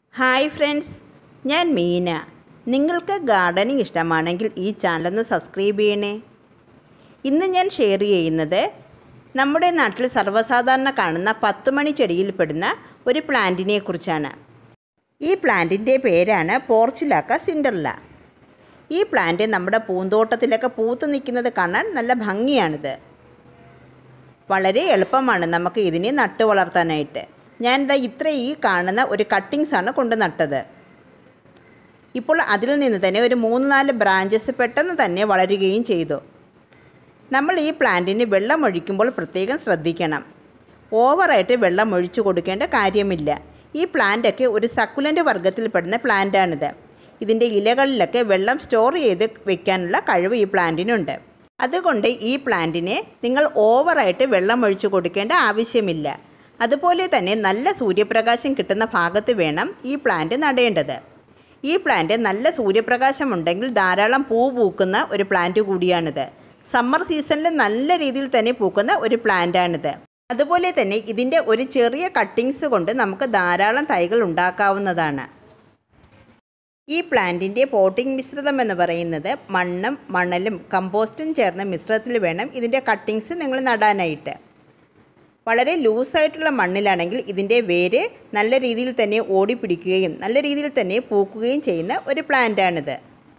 hi friends ഞാൻ മീന നിങ്ങൾക്ക് gardening ഇഷ്ടമാണെങ്കിൽ ഈ ചാനലൊന്ന് സബ്സ്ക്രൈബ് ചെയ്യണേ ഇന്ന് ഞാൻ ഷെയർ ചെയ്യുന്നത് നമ്മുടെ നാട്ടിൽ സർവ്വസാധാരണ കാണുന്ന പത്തുമണി ചെടിയിൽപ്പെടുന്ന ഒരു പ്ലാന്റിനെ കുറിച്ചാണ് ഈ പ്ലാന്റിൻ്റെ പേരാണ് പോർച്ചുലാക്ക സിൻഡർല ഈ പ്ലാന്റ് നമ്മുടെ പൂന്തോട്ടത്തിലൊക്കെ പൂത്ത് നിൽക്കുന്നത് കാണാൻ നല്ല ഭംഗിയാണിത് വളരെ എളുപ്പമാണ് നമുക്ക് ഇതിനെ നട്ടു വളർത്താനായിട്ട് ഞാൻ ഇതാ ഇത്ര ഈ കാണുന്ന ഒരു കട്ടിങ്സ് ആണ് കൊണ്ട് നട്ടത് ഇപ്പോൾ അതിൽ നിന്ന് തന്നെ ഒരു മൂന്ന് നാല് ബ്രാഞ്ചസ് പെട്ടെന്ന് തന്നെ വളരുകയും ചെയ്തു നമ്മൾ ഈ പ്ലാന്റിന് വെള്ളം ഒഴിക്കുമ്പോൾ പ്രത്യേകം ശ്രദ്ധിക്കണം ഓവറായിട്ട് വെള്ളം ഒഴിച്ചു കൊടുക്കേണ്ട കാര്യമില്ല ഈ പ്ലാന്റൊക്കെ ഒരു സക്കുലൻ്റ് വർഗ്ഗത്തിൽപ്പെടുന്ന പ്ലാന്റാണിത് ഇതിൻ്റെ ഇലകളിലൊക്കെ വെള്ളം സ്റ്റോർ ചെയ്ത് വെക്കാനുള്ള കഴിവ് ഈ പ്ലാന്റിനുണ്ട് അതുകൊണ്ട് ഈ പ്ലാന്റിനെ നിങ്ങൾ ഓവറായിട്ട് വെള്ളം ഒഴിച്ചു കൊടുക്കേണ്ട ആവശ്യമില്ല അതുപോലെ തന്നെ നല്ല സൂര്യപ്രകാശം കിട്ടുന്ന ഭാഗത്ത് വേണം ഈ പ്ലാന്റ് നടേണ്ടത് ഈ പ്ലാന്റ് നല്ല സൂര്യപ്രകാശം ഉണ്ടെങ്കിൽ ധാരാളം പൂ പൂക്കുന്ന ഒരു പ്ലാന്റ് കൂടിയാണിത് സമ്മർ സീസണിൽ നല്ല രീതിയിൽ തന്നെ പൂക്കുന്ന ഒരു പ്ലാന്റാണിത് അതുപോലെ തന്നെ ഇതിൻ്റെ ഒരു ചെറിയ കട്ടിങ്സ് കൊണ്ട് നമുക്ക് ധാരാളം തൈകൾ ഉണ്ടാക്കാവുന്നതാണ് ഈ പ്ലാന്റിൻ്റെ പോട്ടിംഗ് മിശ്രിതം എന്ന് പറയുന്നത് മണ്ണും മണലും കമ്പോസ്റ്റും ചേർന്ന മിശ്രിതത്തിൽ വേണം ഇതിൻ്റെ കട്ടിങ്സ് നിങ്ങൾ നടാനായിട്ട് വളരെ ലൂസായിട്ടുള്ള മണ്ണിലാണെങ്കിൽ ഇതിൻ്റെ വേര് നല്ല രീതിയിൽ തന്നെ ഓടിപ്പിടിക്കുകയും നല്ല രീതിയിൽ തന്നെ പൂക്കുകയും ചെയ്യുന്ന ഒരു പ്ലാന്റാണിത്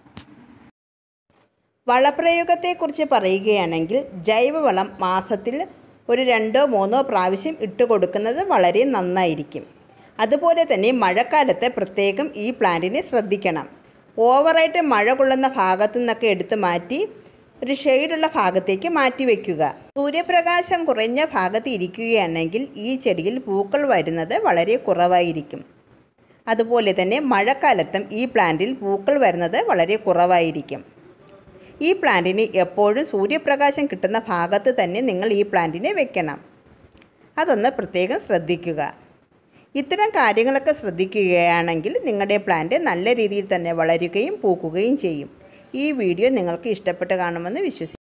വളപ്രയോഗത്തെക്കുറിച്ച് പറയുകയാണെങ്കിൽ ജൈവവളം മാസത്തിൽ ഒരു രണ്ടോ മൂന്നോ പ്രാവശ്യം ഇട്ട് കൊടുക്കുന്നത് വളരെ നന്നായിരിക്കും അതുപോലെ തന്നെ മഴക്കാലത്ത് പ്രത്യേകം ഈ പ്ലാന്റിനെ ശ്രദ്ധിക്കണം ഓവറായിട്ട് മഴ കൊള്ളുന്ന ഭാഗത്തു നിന്നൊക്കെ എടുത്ത് മാറ്റി ഒരു ഷെയ്ഡുള്ള ഭാഗത്തേക്ക് മാറ്റി വയ്ക്കുക സൂര്യപ്രകാശം കുറഞ്ഞ ഭാഗത്ത് ഇരിക്കുകയാണെങ്കിൽ ഈ ചെടിയിൽ പൂക്കൾ വരുന്നത് വളരെ കുറവായിരിക്കും അതുപോലെ തന്നെ മഴക്കാലത്തും ഈ പ്ലാന്റിൽ പൂക്കൾ വരുന്നത് വളരെ കുറവായിരിക്കും ഈ പ്ലാന്റിന് എപ്പോഴും സൂര്യപ്രകാശം കിട്ടുന്ന ഭാഗത്ത് തന്നെ നിങ്ങൾ ഈ പ്ലാന്റിനെ വെക്കണം അതൊന്ന് പ്രത്യേകം ശ്രദ്ധിക്കുക ഇത്തരം കാര്യങ്ങളൊക്കെ ശ്രദ്ധിക്കുകയാണെങ്കിൽ നിങ്ങളുടെ പ്ലാന്റ് നല്ല രീതിയിൽ തന്നെ വളരുകയും പൂക്കുകയും ചെയ്യും ഈ വീഡിയോ നിങ്ങൾക്ക് ഇഷ്ടപ്പെട്ട് കാണുമെന്ന് വിശ്വസിക്കുന്നു